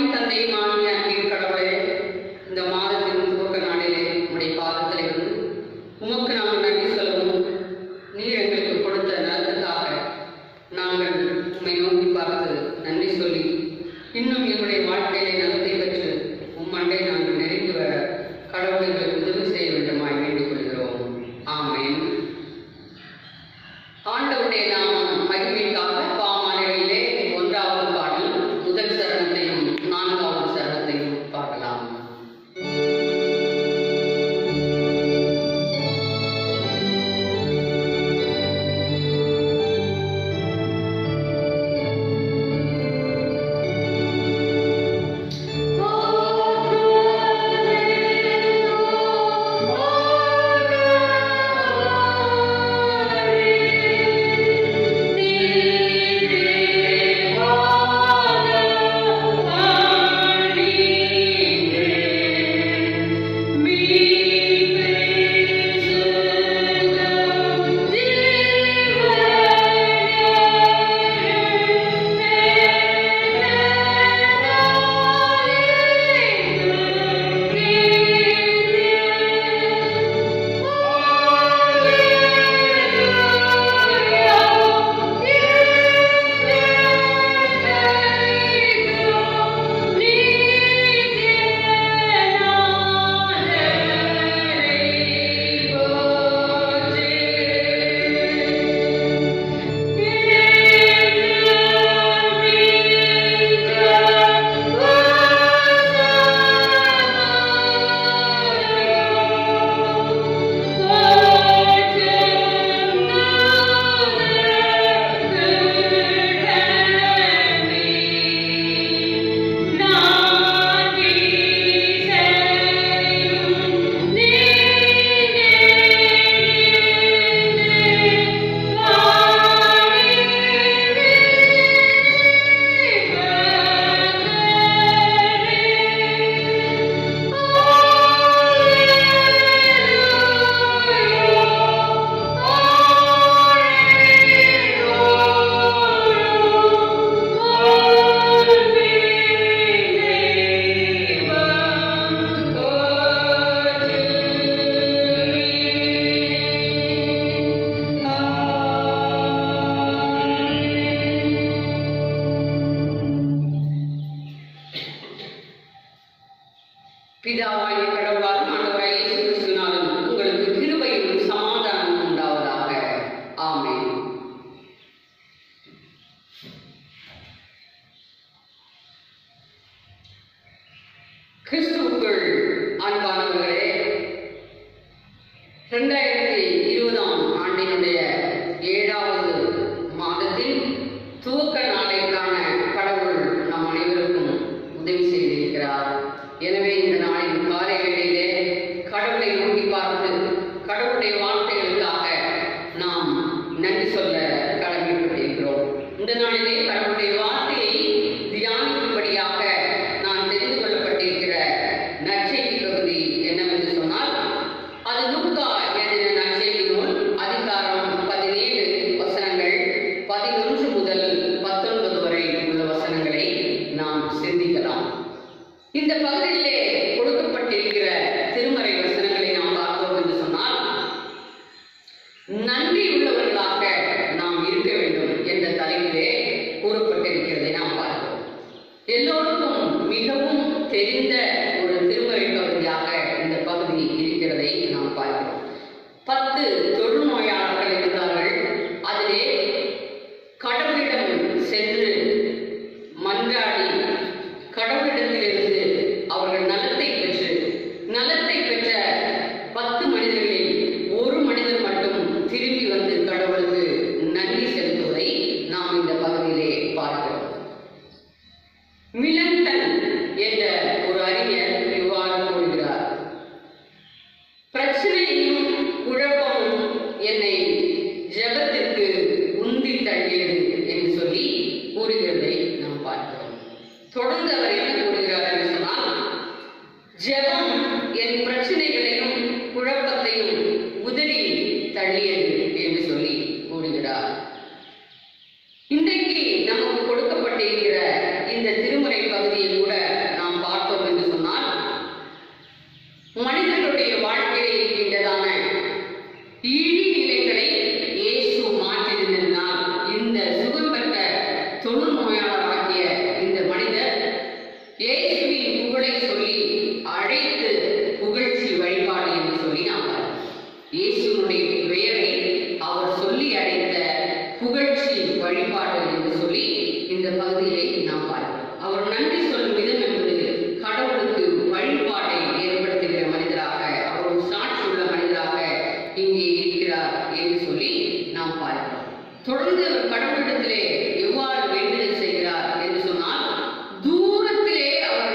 தாயும் தந்தையும் ஆகிய அன்பின் கடவுளே இந்த மாதத்தின் துவக்க நாளிலே உடைய பாதத்தில் இருந்து உமக்கு நாங்கள் நன்றி சொல்லவும் நீர் எங்களுக்கு கொடுத்த நலத்துக்காக நாங்கள் உம்மை நோக்கி பார்த்து நன்றி சொல்லி இன்னும் எங்களுடைய வாழ்க்கையிலே நலத்தை பெற்று உம்மண்டை நாங்கள் நெருங்கி வர கடவுளை எங்களுக்கு உதவி செய்ய வேண்டுமாய் வேண்டிக் கொள்கிறோம் ஆமென் ஆண்டவருடைய நாமம் மகிமைக்காக பாமாலையிலே ஒன்றாவது பாடல் முதல் சரணத்தையும் நான்காவது சரணத்தையும் பார்க்கலாம் பிதாவாகிய கடவுளால் ஆண்டவராய் இயேசு கிறிஸ்துவினாலும் உங்களுக்கு கிருபையும் சமாதானமும் உண்டாவதாக ஆமென் கிறிஸ்துவுக்குள் அன்பானவர்களே ரெண்டாயிரத்தி இருபதாம் ஆண்டினுடைய ஏழாவது மாதத்தின் துவக்க நாளைக்கான கடவுள் நம் அனைவருக்கும் உதவி செய்திருக்கிறார் எனவே இந்த நாளின் காலை வேளையிலே கடவுளை நோக்கி பார்த்து கடவுளுடைய வார்த்தைகளுக்காக நாம் நன்றி சொல்ல கடமைப்பட்டிருக்கிறோம் இந்த நாளிலே கடவுளுடைய வார்த்தையை தியானிக்கும்படியாக நான் தெரிந்து கொள்ளப்பட்டிருக்கிற நற்செய்தி பகுதி என்னவென்று சொன்னால் அது லூக்கா எழுதின நற்செய்தி நூல் அதிகாரம் பதினேழு வசனங்கள் பதினொன்று முதல் பத்தொன்பது வரை உள்ள வசனங்களை நாம் சிந்திக்கலாம் இந்த பகுதியிலே கொடுக்கப்பட்டிருக்கிற திருமறை வசனங்களை நாம் பார்த்தோம் என்று சொன்னால் நன்றி உள்ளவர்களாக நாம் இருக்க வேண்டும் என்ற தலைப்பிலே கூறப்பட்டிருக்கிறதை நாம் பார்க்கிறோம் எல்லோருக்கும் மிகவும் தெரிந்த ஒரு திருமறை பகுதியாக இந்த பகுதி இருக்கிறதை நாம் பார்க்கிறோம் பத்து தொழுநோயாளர்கள் இருந்தார்கள் அதிலே கடவுளிடம் சென்று மன்றாடி கடவுளிடத்திலிருந்து அவர்கள் நலத்தை பெற்று நலத்தை பெற்ற பத்து மனிதர்களில் ஒரு மனிதர் மட்டும் திரும்பி வந்து கடவுளுக்கு நன்றி செலுத்துவதை நாம் இந்த பகுதியிலே பார்க்கிறோம் மிலன்டன் என்ற ஒரு அறிஞர் இவ்வாறு கூறுகிறார் பிரச்சனையும் குழப்பமும் என்னை ஜெபத்திற்கு உந்தி தள்ளியது என்று சொல்லி கூறுகிறதை நாம் பார்க்கிறோம் தொடர்ந்து அவர் என்ன கூறுகிறார் என்று சொன்னால் ஜெபம் என் பிரச்சனைகளையும் குழப்பத்தையும் உதறி தள்ளியது என்று சொல்லி கூறுகிறார் இன்றைக்கு நமக்கு கொடுக்கப்பட்டிருக்கிற இந்த திருமுறை பகுதியில் கூட இயேசுவின் புகழை சொல்லி அழைத்து புகழ்ச்சி வழிபாடு என்று சொல்லி நாம் பார்க்கிறோம். இயேசுனுடைய பெயரை அவர் சொல்லி அழைத்த புகழ்ச்சி வழிபாடு என்று சொல்லி இந்த பகுதியை நாம் பார்க்கிறோம் அவர் நன்றி சொல்லும் விதம் என்பது கடவுளுக்கு வழிபாடை ஏற்படுத்துகிற மனிதராக அவர் ஒரு சாட்சி உள்ள மனிதராக இங்கே இருக்கிறார் என்று சொல்லி நாம் பார்க்கிறோம் தொடர்ந்து அவர் கடவுளிடத்திலே எவ்வாறு வேண்டுதல் செய்கிறார் என்று சொன்னால் தூரத்திலே அவர்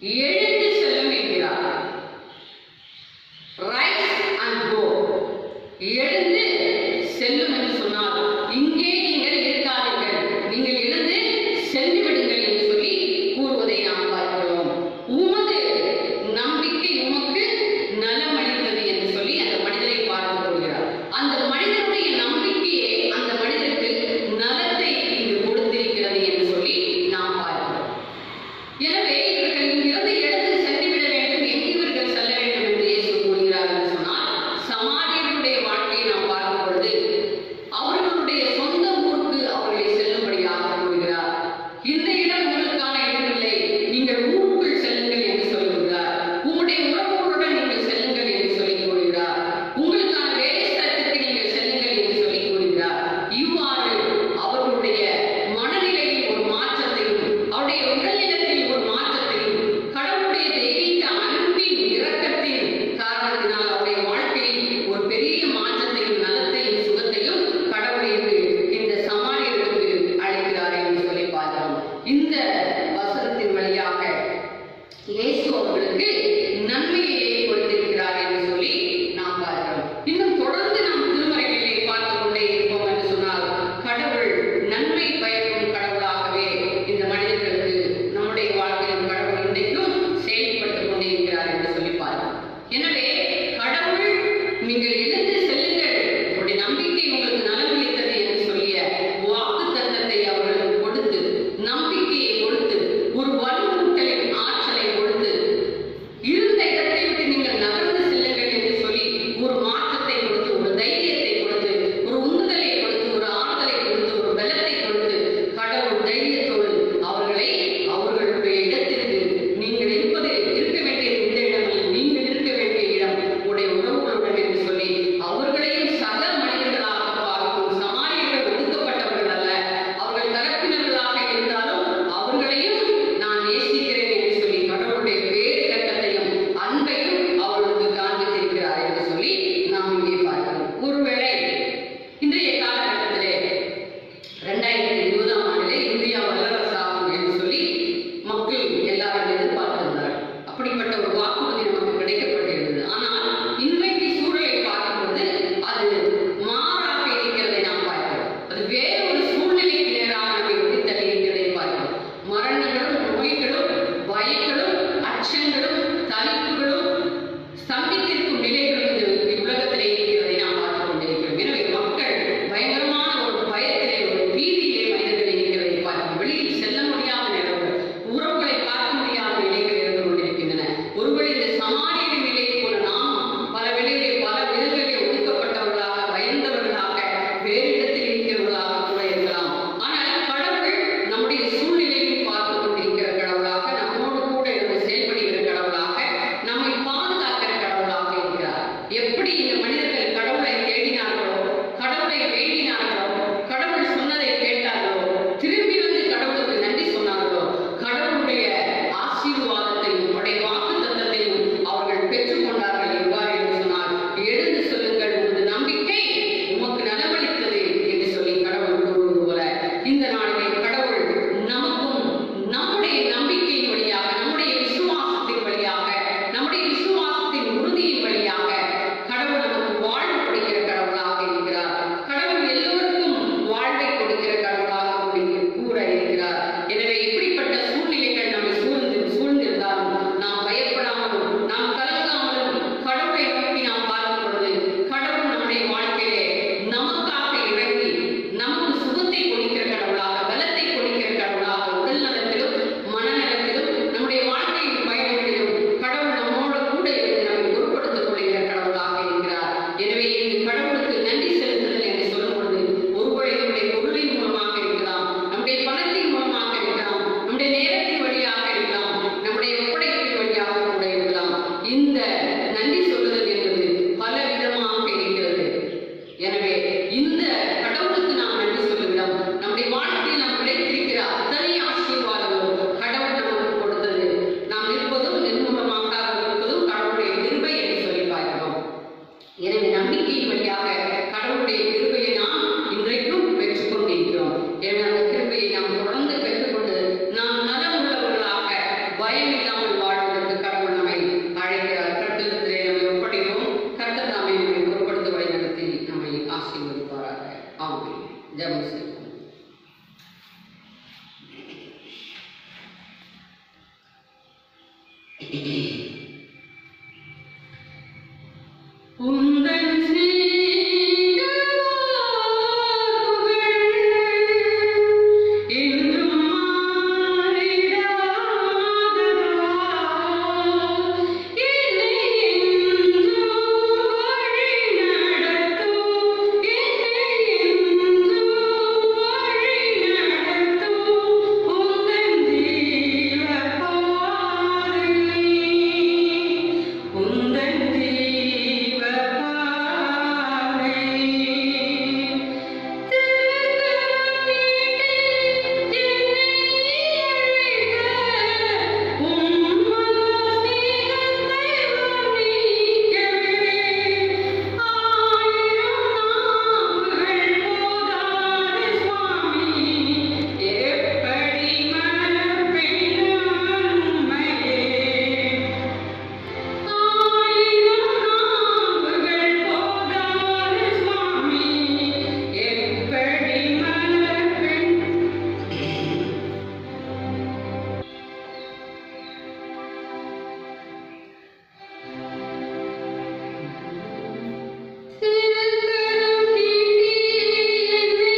எழுந்து செல்லும் என்கிறார் ரைஸ் அண்ட் கோ எழுந்து செல்லும் என்று சொன்னால் இங்கே நீங்கள் இருக்காதீர்கள் நீங்கள் எழுந்து சென்று விடுங்கள் என்று சொல்லி கூறுவதை நாம் பார்க்கிறோம் உமது நம்பிக்கை உமக்கு நலம் அளித்தது என்று சொல்லி அந்த மனிதரை பார்த்து கொள்கிறார் அந்த மனிதனுடைய நம்பிக்கையே அந்த மனிதருக்கு நலத்தை இங்கு கொடுத்திருக்கிறது என்று சொல்லி நாம் பார்க்கிறோம் எனவே இவர்கள் இங்கிருந்து உந்தன் சீடவாகுகள் என்றும் மாறிடாததா என்னை என்றும் வழிநடத்தும் என்னை என்றும் வழிநடத்தும் உந்தன் ஜீவ பாதை உந்தன் ஜீவ பாதை எப்படி மனப்பினான் உண்மையே ஆயிரம் நாவுகள் போதாது சுவாமி எப்படி மலர்பெண் திருக்கரம் நீட்டி என்னை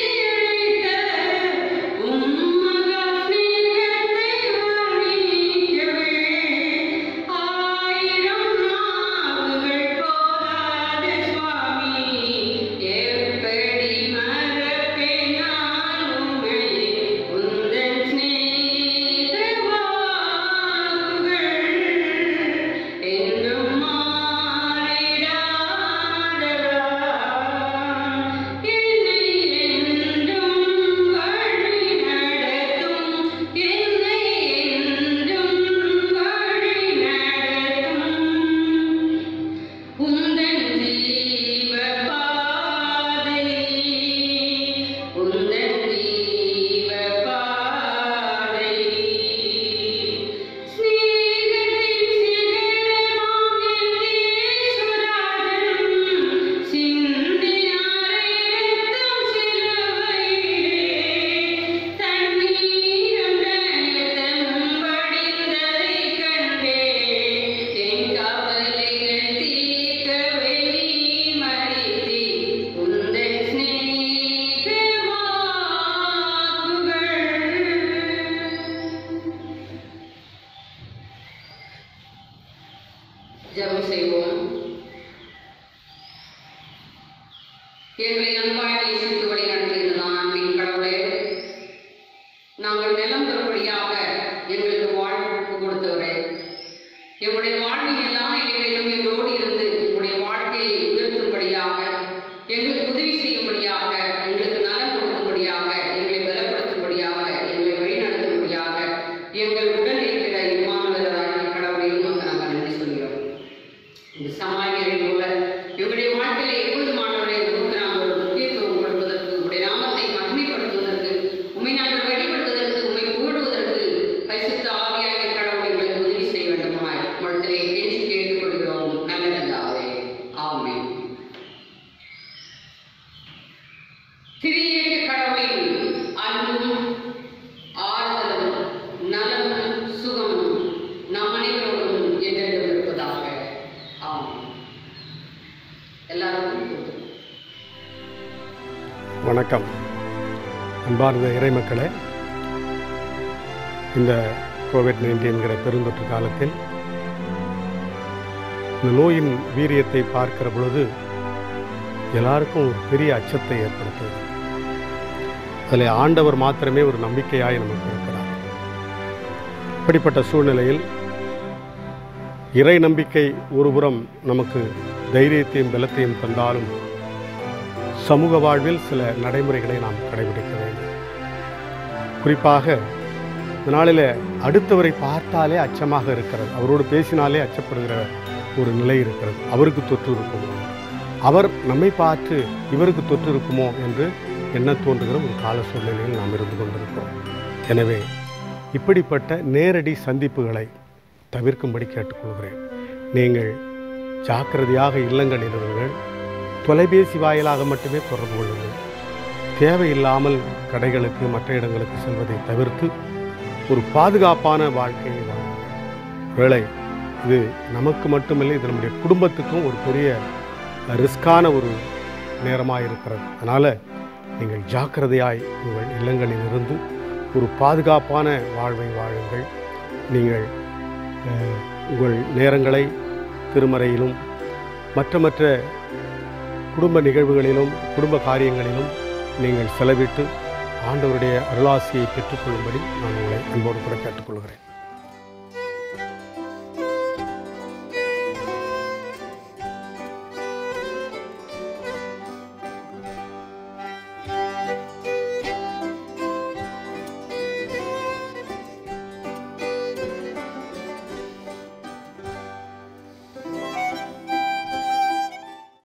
அழைத்த உம்மகா சிநேகத்தை வர்ணிக்கவே ஆயிரம் நாவுகள் போதாது சுவாமி எப்படி மறப்பேன் நான் உம்மை உந்தன் சிநேக வாக்குகள் என்றும் மாறிடாததா என்னை என்றும் வழி நடத்தும் என்னை என்றும் வழி நடத்தும் உந்தன் ஜீவ பாதை உந்தன் ஜீவ பாதை ஸ்நேகத்தின் சிகரமாம் என் ஈஸ்வராஜன் சிந்தினாரே ரத்தம் சிலுவையிலே தண்ணீரும் ரத்தம் வடிந்ததைக் கண்டேன் என் கவலைகள் தீர்க்கவே நீ மறித்தீர் உந்தன் சிநேக வாக்குகள் ஜெபம் செய்வோம் எங்களை அன்பாய் நேசித்து வழி நடத்துகிறான் அன்பின் கடவுளே நாங்கள் நிலம் பெறும்படியாக எங்களுக்கு வாழ்வு கொடுத்தவரே எங்களுடைய வாழ்வின் எல்லா நிலைகளிலும் எங்களோடு இருந்து உங்களுடைய வாழ்க்கையை உயர்த்தும்படியாக எங்களுக்கு உதவி செய்யும்படியாக எங்களுக்கு நலம் கொடுக்கும்படியாக எங்களை பலப்படுத்தும்படியாக எங்களை வழிநடத்தும்படியாக எங்கள் உடல் இருக்கிற இம்மானுவராகிய கடவுளை உமக்கு நாங்கள் நன்றி சொல்கிறோம் இந்த சமாளிகளை போல இவருடைய வாழ்க்கையில எப்போதுமானவரை உமக்கு நாங்கள் ஒரு முக்கியத்துவம் கொடுப்பதற்கு உங்களுடைய நாமத்தை மகிமைப்படுத்துவதற்கு உண்மை நாங்கள் வெளிப்படுத்துவதற்கு உண்மை புகழுவதற்கு பரிசுத்த ஆவியாகிய கடவுளை எங்களுக்கு உதவி செய்ய வேண்டுமாய் உங்களிடத்திலே கெஞ்சி கேட்டுக்கொள்கிறோம் நல்ல நல்லாவே ஆமென் திரியேக கடவுளின் அன்பும் ஆறுதலும் நலமும் சுகமும் நம் அனைவரோடும் என்றென்றும் இருப்பதாக ஆமென் எல்லாருக்கும் கொடுத்து வணக்கம் அன்பார்ந்த இறைமக்களே இந்த கோவிட் நைன்டீன்கிற பெருந்தொற்று காலத்தில் இந்த நோயின் வீரியத்தை பார்க்கிற பொழுது எல்லாருக்கும் ஒரு பெரிய அச்சத்தை ஏற்படுத்துது அதில் ஆண்டவர் மாத்திரமே ஒரு நம்பிக்கையாய் நமக்கு இருக்கிறார் இப்படிப்பட்ட சூழ்நிலையில் இறை நம்பிக்கை ஒருபுறம் நமக்கு தைரியத்தையும் பலத்தையும் தந்தாலும் சமூக வாழ்வில் சில நடைமுறைகளை நாம் கடைபிடிக்க வேண்டும் குறிப்பாக இந்த நாளில் அடுத்தவரை பார்த்தாலே அச்சமாக இருக்கிறது அவரோடு பேசினாலே அச்சப்படுகிற ஒரு நிலை இருக்கிறது அவருக்கு தொற்று இருக்குமோ அவர் நம்மை பார்த்து இவருக்கு தொற்று இருக்குமோ என்று எண்ண தோன்றுகிற ஒரு கால சூழ்நிலையில் நாம் இருந்து கொண்டிருக்கிறோம் எனவே இப்படிப்பட்ட நேரடி சந்திப்புகளை தவிர்க்கும்படி கேட்டுக்கொள்கிறேன் நீங்கள் ஜாக்கிரதையாக இல்லங்களில் இருங்கள் தொலைபேசி வாயிலாக மட்டுமே தொடர்பு கொள்ளுங்கள் தேவையில்லாமல் கடைகளுக்கு மற்ற இடங்களுக்கு செல்வதை தவிர்த்து ஒரு பாதுகாப்பான வாழ்க்கையை வாழுங்கள் வேளை இது நமக்கு மட்டுமில்லை இது நம்முடைய குடும்பத்துக்கும் ஒரு பெரிய ரிஸ்கான ஒரு நேரமாக இருக்கிறது அதனால் நீங்கள் ஜாக்கிரதையாய் உங்கள் இல்லங்களில் இருந்து ஒரு பாதுகாப்பான வாழ்வை வாழுங்கள் நீங்கள் அஹ், உங்கள் நேரங்களை திருமறையிலும் மற்ற மற்ற குடும்ப நிகழ்வுகளிலும் குடும்ப காரியங்களிலும் நீங்கள் செலவிட்டு ஆண்டவருடைய அருளாசியை பெற்றுக்கொள்ளும்படி நான் உங்களை அன்போடு கூட கேட்டுக்கொள்கிறேன்